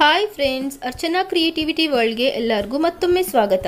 hi friends Archana creativity ವರ್ಲ್ಡ್ಗೆ ಎಲ್ಲರಿಗೂ ಮತ್ತೊಮ್ಮೆ ಸ್ವಾಗತ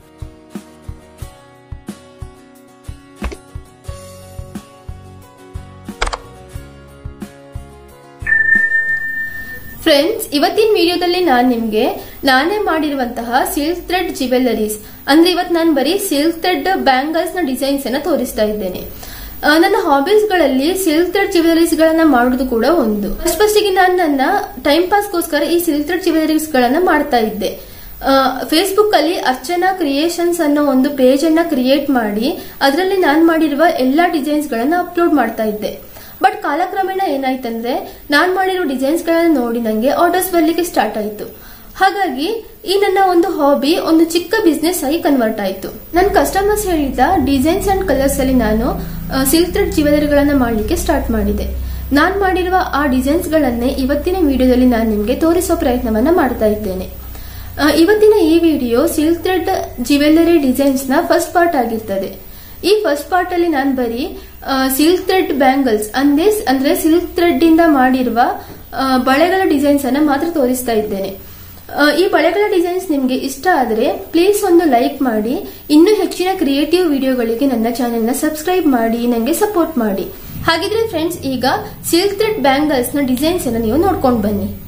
ಫ್ರೆಂಡ್ಸ್ ಇವತ್ತಿನ ವಿಡಿಯೋದಲ್ಲಿ ನಾನು ನಿಮಗೆ ನಾನೇ ಮಾಡಿರುವಂತಹ ಸಿಲ್ಕ್ ಥ್ರೆಡ್ ಜ್ಯುವೆಲ್ಲರೀಸ್ ಅಂದ್ರೆ ಇವತ್ತು ನಾನು ಬರೀ ಸಿಲ್ಕ್ ಥ್ರೆಡ್ ಬ್ಯಾಂಗಲ್ಸ್ ನ ಡಿಸೈನ್ಸ್ ಅನ್ನ ತೋರಿಸ್ತಾ ಇದ್ದೇನೆ ಆ, ನನ್ನ ಹಾಬೀಸ್ ಗಳಲ್ಲಿ ಸಿಲ್ಕ್ ಥ್ರೆಡ್ ಜ್ಯುವೆಲ್ಲರೀಸ್ ಗಳನ್ನ ಮಾಡೋದು ಕೂಡ ಒಂದು ಫಸ್ಟ್ ಫಸ್ಟ್ ಗೆ ನಾನು ನನ್ನ ಟೈಮ್ ಪಾಸ್ಗೋಸ್ಕರ ಈ ಸಿಲ್ಕ್ ಥ್ರೆಡ್ ಜ್ಯುವೆಲ್ಲರೀಸ್ ಗಳನ್ನ ಮಾಡ್ತಾ ಇದ್ದೆ ಫೇಸ್ಬುಕ್ ಅಲ್ಲಿ ಅರ್ಚನಾ ಕ್ರಿಯೇಷನ್ಸ್ ಅನ್ನೋ ಒಂದು ಪೇಜ್ ಅನ್ನ ಕ್ರಿಯೇಟ್ ಮಾಡಿ ಅದರಲ್ಲಿ ನಾನು ಮಾಡಿರುವ ಎಲ್ಲಾ ಡಿಸೈನ್ಸ್ ಗಳನ್ನ ಅಪ್ಲೋಡ್ ಮಾಡ್ತಾ ಇದ್ದೆ ಬಟ್ ಕಾಲಕ್ರಮೇಣ ಏನಾಯ್ತಂದ್ರೆ ನಾನ್ ಮಾಡಿರೋ ಡಿಸೈನ್ಸ್ ಗಳನ್ನ ನೋಡಿ ನಂಗೆ ಆರ್ಡರ್ಸ್ ಬರ್ಲಿಕ್ಕೆ ಸ್ಟಾರ್ಟ್ ಆಯ್ತು ಹಾಗಾಗಿ ಈ ನನ್ನ ಒಂದು ಹಾಬಿ ಒಂದು ಚಿಕ್ಕ ಬಿಸ್ನೆಸ್ ಆಗಿ ಕನ್ವರ್ಟ್ ಆಯ್ತು ನನ್ನ ಕಸ್ಟಮರ್ಸ್ ಹೇಳಿದ ಡಿಸೈನ್ಸ್ ಅಂಡ್ ಕಲರ್ಸ್ ಅಲ್ಲಿ ನಾನು ಸಿಲ್ಕ್ ಥ್ರೆಡ್ ಜ್ಯುವೆಲರಿಗಳನ್ನ ಮಾಡಲಿಕ್ಕೆ ಸ್ಟಾರ್ಟ್ ಮಾಡಿದೆ ನಾನ್ ಮಾಡಿರುವ ಆ ಡಿಸೈನ್ಸ್ ಗಳನ್ನೇ ಇವತ್ತಿನ ವಿಡಿಯೋದಲ್ಲಿ ನಾನು ನಿಮಗೆ ತೋರಿಸೋ ಪ್ರಯತ್ನವನ್ನ ಮಾಡ್ತಾ ಇದ್ದೇನೆ ಆ, ಇವತ್ತಿನ ಈ video silk thread jewellery designs ನ ಫಸ್ಟ್ ಪಾರ್ಟ್ ಆಗಿರ್ತದೆ ಈ ಫಸ್ಟ್ ಪಾರ್ಟ್ ಅಲ್ಲಿ ನಾನು ಬರೀ ಸಿಲ್ಕ್ ಥ್ರೆಡ್ ಬ್ಯಾಂಗಲ್ಸ್ ಅಂದ್ರೆ ಅಂದ್ರೆ ಸಿಲ್ಕ್ ಥ್ರೆಡ್ ಇಂದ ಮಾಡಿರುವ ಆ, ಬಳೆಗಳ ಡಿಸೈನ್ಸ್ ಅನ್ನ ಮಾತ್ರ ತೋರಿಸ್ತಾ ಇದ್ದೇನೆ ಆ, ಈ ಬಳೆಗಳ ಡಿಸೈನ್ಸ್ ನಿಮ್ಗೆ ಇಷ್ಟ ಆದರೆ ಪ್ಲೀಸ್ ಒಂದು ಲೈಕ್ ಮಾಡಿ ಇನ್ನೂ ಹೆಚ್ಚಿನ ಕ್ರಿಯೇಟಿವ್ ವಿಡಿಯೋಗಳಿಗೆ ನನ್ನ ಚಾನೆಲ್ ನ ಸಬ್ಸ್ಕ್ರೈಬ್ ಮಾಡಿ ನನಗೆ ಸಪೋರ್ಟ್ ಮಾಡಿ ಹಾಗಿದ್ರೆ ಫ್ರೆಂಡ್ಸ್ ಈಗ ಸಿಲ್ಕ್ ಥ್ರೆಡ್ ಬ್ಯಾಂಗಲ್ಸ್ ನ ಡಿಸೈನ್ಸ್ ಅನ್ನ ನೀವು ನೋಡ್ಕೊಂಡು ಬನ್ನಿ